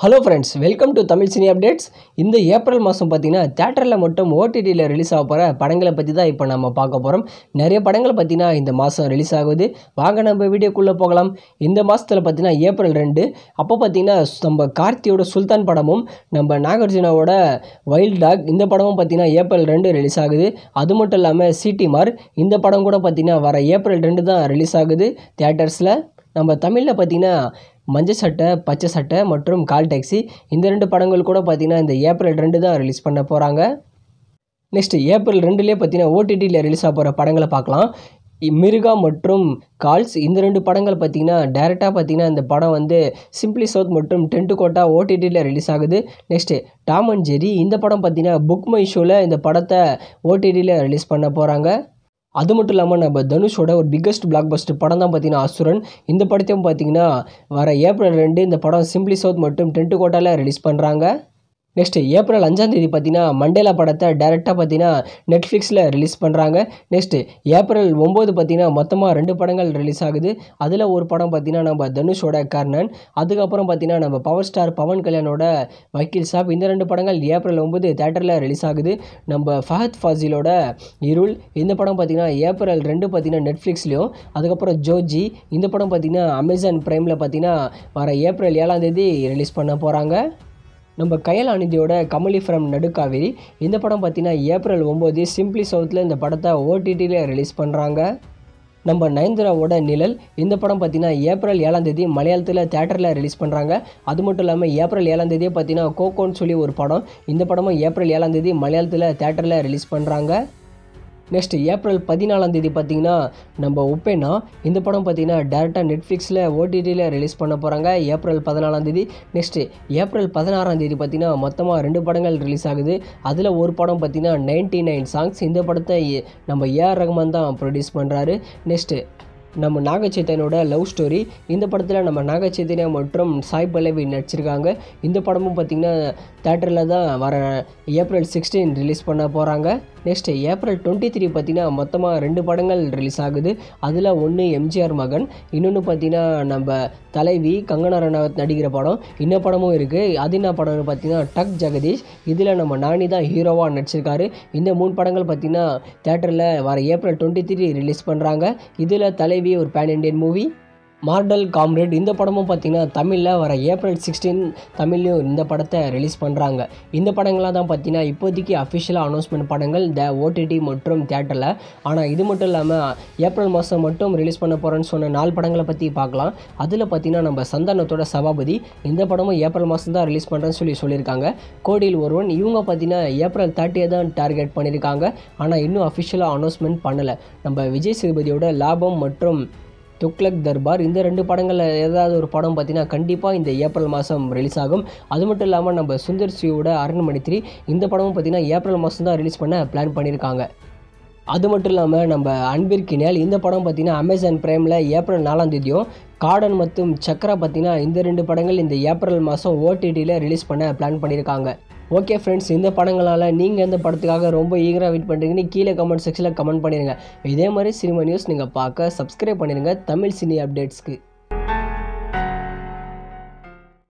hello friends welcome to Tamil cine updates இந்த April மாதம் பார்த்தீங்கன்னா தேட்டரில் மட்டும் ஓடிடியில் ரிலீஸ் ஆக போகிற படங்களை பற்றி தான் இப்போ நம்ம பார்க்க போகிறோம் நிறைய படங்கள் பார்த்தீங்கன்னா இந்த மாதம் ரிலீஸ் ஆகுது வாங்க நம்ம வீடியோக்குள்ளே போகலாம் இந்த மாதத்தில் பார்த்தீங்கன்னா ஏப்ரல் ரெண்டு அப்போ பார்த்தீங்கன்னா நம்ம கார்த்தியோட சுல்தான் படமும் நம்ம நாகார்ஜுனாவோட வைல்ட் டாக் இந்த படமும் பார்த்தீங்கன்னா ஏப்ரல் ரெண்டு ரிலீஸ் ஆகுது அது மட்டும் இல்லாமல் சிடி மார் இந்த படம் கூட பார்த்தீங்கன்னா வர ஏப்ரல் ரெண்டு தான் ரிலீஸ் ஆகுது தியேட்டர்ஸில் நம்ம தமிழில் பார்த்தீங்கன்னா மஞ்சள் சட்டை பச்சை சட்டை மற்றும் கால் டாக்ஸி இந்த ரெண்டு படங்கள் கூட பார்த்தீங்கன்னா இந்த ஏப்ரல் ரெண்டு தான் ரிலீஸ் பண்ண போகிறாங்க நெக்ஸ்ட் ஏப்ரல் ரெண்டுலேயே பார்த்தீங்கன்னா ஓடிடியில் ரிலீஸ் ஆக போகிற படங்களை பார்க்கலாம் இ- மிருகா மற்றும் கால்ஸ் இந்த ரெண்டு படங்கள் பார்த்தீங்கன்னா டேரெக்டாக பார்த்தீங்கன்னா இந்த படம் வந்து சிம்பிளி சவுத் மற்றும் டென்ட்டு கோட்டா ஓடிடியில் ரிலீஸ் ஆகுது நெக்ஸ்ட்டு டாம் அண்ட் ஜெரி இந்த படம் பார்த்தீங்கன்னா புக் மை ஷோவில் இந்த படத்தை ஓடிடியில் ரிலீஸ் பண்ண போகிறாங்க அது மட்டும் இல்லாமல் நம்ம தனுஷோட ஒரு பிக்கஸ்ட் பிளாக் பஸ்டர் படம் தான் பார்த்தீங்கன்னா அசுரன் இந்த படத்தையும் பார்த்தீங்கன்னா வர ஏப்ரல் ரெண்டு இந்த படம் சிம்பிளி சவுத் மற்றும் டென்ட்டு கோட்டாவில் ரிலீஸ் பண்ணுறாங்க நெக்ஸ்ட் ஏப்ரல் அஞ்சாம் தேதி பார்த்தீங்கன்னா மண்டேலா படத்தை டேரெக்டாக பார்த்தீங்கன்னா நெட்ஃப்ளிக்ஸில் ரிலீஸ் பண்ணுறாங்க நெக்ஸ்ட் ஏப்ரல் ஒம்பது பார்த்தீங்கன்னா மொத்தமாக ரெண்டு படங்கள் ரிலீஸ் ஆகுது அதில் ஒரு படம் பார்த்தீங்கன்னா நம்ம தனுஷோட கர்ணன் அதுக்கப்புறம் பார்த்தீங்கன்னா நம்ம பவர் ஸ்டார் பவன் கல்யாணோட வக்கீல் சாப் இந்த ரெண்டு படங்கள் ஏப்ரல் ஒம்பது தேட்டரில் ரிலீஸ் ஆகுது நம்ம ஃபஹத் ஃபாசிலோட இருள் இந்த படம் பார்த்தீங்கன்னா ஏப்ரல் ரெண்டு பார்த்தீங்கன்னா நெட்ஃப்ளிக்ஸ்லேயும் அதுக்கப்புறம் ஜோஜி இந்த படம் பார்த்தீங்கன்னா அமேசான் ப்ரைமில் பார்த்தீங்கன்னா வர ஏப்ரல் ஏழாம் தேதி ரிலீஸ் பண்ண போகிறாங்க நம்ம கயல் அனிதியோட கமலி ஃப்ரம் நடுக்காவேரி இந்த படம் பார்த்தீங்கன்னா ஏப்ரல் ஒம்பது சிம்பிளி சவுத்தில் இந்த படத்தை ஓடிடியில் ரிலீஸ் பண்ணுறாங்க நம்ம நயன்தாராவோட நிழல் இந்த படம் பார்த்தீங்கன்னா ஏப்ரல் ஏழாம் தேதி மலையாளத்தில் தேட்டரில் ரிலீஸ் பண்ணுறாங்க அது மட்டும் இல்லாமல் ஏப்ரல் ஏழாம் தேதியே பார்த்தீங்கன்னா கோகோன்னு சொல்லி ஒரு படம் இந்த படமும் ஏப்ரல் ஏழாம் தேதி மலையாளத்தில் தேட்டரில் ரிலீஸ் பண்ணுறாங்க நெக்ஸ்ட் ஏப்ரல் பதினாலாம் தேதி பார்த்தீங்கன்னா நம்ம உப்பேனா இந்த படம் பார்த்தீங்கன்னா டேரெக்டாக நெட்ஃப்ளிக்ஸில் ஓடிடியில் ரிலீஸ் பண்ண போகிறாங்க ஏப்ரல் பதினாலாம் தேதி நெக்ஸ்ட் ஏப்ரல் பதினாறாம் தேதி பார்த்தீங்கன்னா மொத்தமாக ரெண்டு படங்கள் ரிலீஸ் ஆகுது அதில் ஒரு படம் பார்த்தீங்கன்னா நைன்டி நைன் சாங்ஸ் இந்த படத்தை ஏ- நம்ம ஏஆர் ரஹ்மான் தான் ப்ரொடியூஸ் பண்ணுறாரு நெக்ஸ்ட்டு நம்ம நாகச்சைத்தனோட லவ் ஸ்டோரி இந்த படத்தில் நம்ம நாகச்சைத்தன்யா மற்றும் சாய் பல்லவி நடிச்சிருக்காங்க இந்த படமும் பார்த்திங்கன்னா தேட்டரில் தான் வர ஏப்ரல் சிக்ஸ்டீன் ரிலீஸ் பண்ண போகிறாங்க நெக்ஸ்ட் ஏப்ரல் டுவெண்ட்டி த்ரீ பார்த்தீங்கன்னா மொத்தமாக ரெண்டு படங்கள் ரிலீஸ் ஆகுது அதில் ஒன்று எம்ஜிஆர் மகன் இன்னொன்று பார்த்தீங்கன்னா நம்ம தலைவி கங்கனா ரணாவத் நடிக்கிற படம் இன்னும் படமும் இருக்குது அது என்ன படம்னு பார்த்தீங்கன்னா டக் ஜெகதீஷ் இதில் நம்ம நானி தான் ஹீரோவாக நடிச்சிருக்காரு இந்த மூணு படங்கள் பார்த்தீங்கன்னா தேட்டரில் வர ஏப்ரல் டுவெண்ட்டி த்ரீ ரிலீஸ் பண்ணுறாங்க இதில் தலைவி ஒரு pan Indian movie Mortal Kombat இந்த படமும் பார்த்தீங்கன்னா தமிழில் வர ஏப்ரல் சிக்ஸ்டீன் தமிழ்லையும் இந்த படத்தை ரிலீஸ் பண்ணுறாங்க இந்த படங்கள்லாம் தான் பார்த்தீங்கன்னா இப்போதைக்கு அஃபிஷியலாக அனௌன்ஸ்மெண்ட் படங்கள் த ஓடிடி மற்றும் தேட்டரில் ஆனால் இது மட்டும் இல்லாமல் ஏப்ரல் மாதம் மட்டும் ரிலீஸ் பண்ண போகிறேன்னு சொன்ன நாலு படங்களை பற்றி பார்க்கலாம் அதில் பார்த்தீங்கன்னா நம்ம சந்தானத்தோட சபாபதி இந்த படமும் ஏப்ரல் மாதம் தான் ரிலீஸ் பண்ணுறேன்னு சொல்லி சொல்லியிருக்காங்க கோடியில் ஒருவன் இவங்க பார்த்தீங்கன்னா ஏப்ரல் தேர்ட்டியை தான் டார்கெட் பண்ணியிருக்காங்க ஆனால் இன்னும் அஃபிஷியலாக அனௌன்ஸ்மெண்ட் பண்ணலை நம்ம விஜய் சேதுபதியோட லாபம் மற்றும் துக்ளக் தர்பார் இந்த ரெண்டு படங்களில் ஏதாவது ஒரு படம் பார்த்தீங்கன்னா கண்டிப்பாக இந்த ஏப்ரல் மாதம் ரிலீஸ் ஆகும் அது மட்டும் இல்லாமல் நம்ம சுந்தர் சியோட அரண்மனை த்ரீ இந்த படமும் பார்த்தீங்கன்னா ஏப்ரல் மாதம் தான் ரிலீஸ் பண்ண பிளான் பண்ணியிருக்காங்க அது மட்டும் இல்லாமல் நம்ம அன்பிற்கினியால் இந்த படம் பார்த்தீங்கன்னா அமேசான் பிரைமில் ஏப்ரல் நாலாம் தேதியும் கார்டன் மற்றும் சக்ரா பார்த்தீங்கன்னா இந்த ரெண்டு படங்கள் இந்த ஏப்ரல் மாதம் ஓடிடியில் ரிலீஸ் பண்ண பிளான் பண்ணியிருக்காங்க ஓகே ஃப்ரெண்ட்ஸ் இந்த படங்களால் நீங்கள் எந்த படத்துக்காக ரொம்ப ஈகராக வெயிட் பண்ணுறீங்கன்னு கீழே கமெண்ட் செக்ஷனில் கமெண்ட் பண்ணிடுங்க இதே மாதிரி சினிமா நியூஸ் நீங்கள் பார்க்க சப்ஸ்கிரைப் பண்ணிடுங்க தமிழ் சினி அப்டேட்ஸ்க்கு